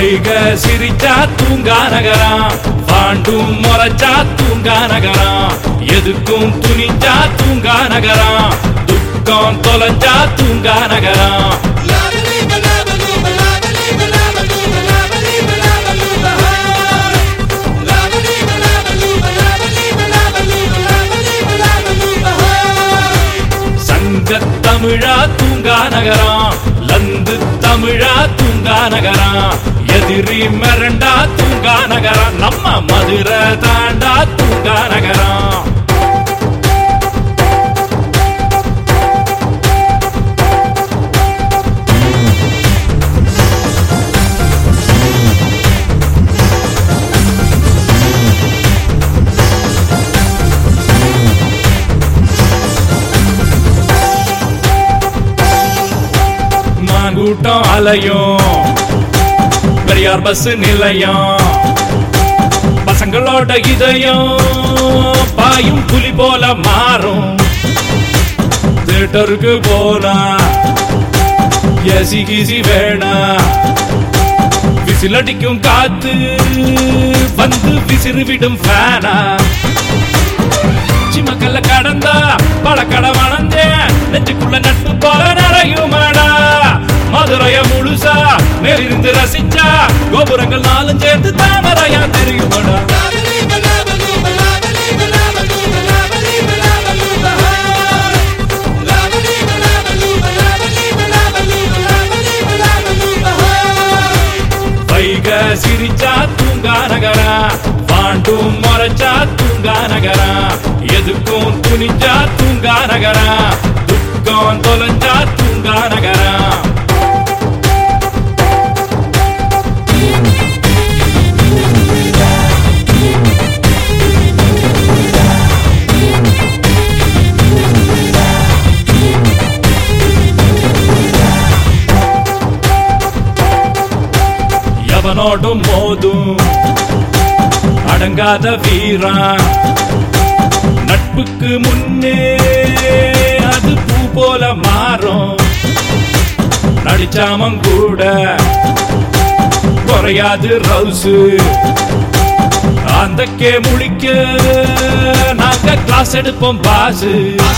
வைக சிரிச்சா தூங்கா நகரம் பாண்டும் முறைச்சா தூங்கா நகரம் எதுக்கும் துணிஞ்சா தூங்கா நகரம் துக்கம் தொலைஞ்சா தூங்கா நகரம் சங்க தமிழா தூங்கா நகரம் லந்து தமிழா தூங்கா நகரம் எதிரி மிரண்டா தூங்கா நகரம் நம்ம மதுரை தாண்டா தூங்கா நகரம் மாங்கூட்டம் அலையும் பெரியார் பஸ் நிலையம் பசங்களோட இதயம் பாயும் புலி போல மாறும் தியேட்டருக்கு போனா ஏசி கீசி வேணா விசில் அடிக்கும் காத்து வந்து விசிறு விடும் ஃபேனா சிமக்கல்ல கடந்தா பழக்கடை வளர்ந்தேன் நெஞ்சுக்குள்ள நட்பு போல நடையுமாடா மதுரைய முழுசா மேலிருந்து ரசிச்சா கோபுரங்கள் நாளும் சேர்த்து தாமரையா தெரியுமாடா வைக சிரிச்சா தூங்கா நகரா பாண்டும் மறைச்சா தூங்கா நகரா எதுக்கும் துணிஞ்சா தூங்கா நகரா துக்கம் தொலைஞ்சா தூங்கா நகரா எவனோடும் மோதும் அடங்காத வீரா நட்புக்கு முன்னே அது பூ போல மாறும் நடிச்சாமம் கூட குறையாது ரவுசு அந்தக்கே முழிக்க நாங்க கிளாஸ் எடுப்போம் பாசு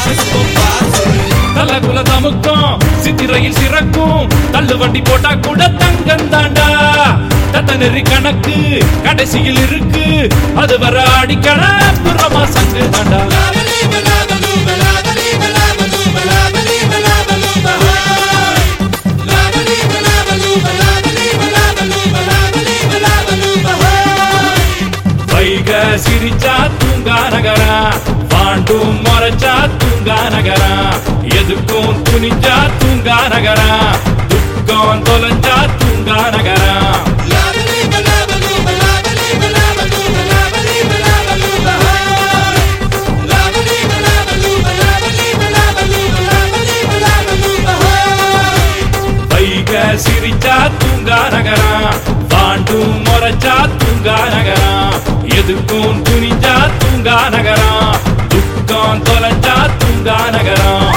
தலகுல தமுக்கும் சித்திரையில் சிறக்கும் தள்ளு வண்டி போட்டா கூட தங்கம் தாண்டா தத்த நெறி கணக்கு கடைசியில் இருக்கு அது வர அடிக்கண புறமா சங்கு தாண்டா வைக சிரிச்சா தூங்கா நகரா பாண்டும் மறைச்சா தூங்கா நகரா எதுக்கும் துணிஞ்சா தூங்கா நகரா துக்கம் தொலைஞ்சா தூங்கா நகரா வைக சிரிச்சா தூங்கா நகரா பாண்டும் மறைச்சா தூங்கா நகரா எதுக்கும் துணிஞ்சா தூங்கா நகரா துக்கம் தொலைஞ்சா தூங்கா நகரா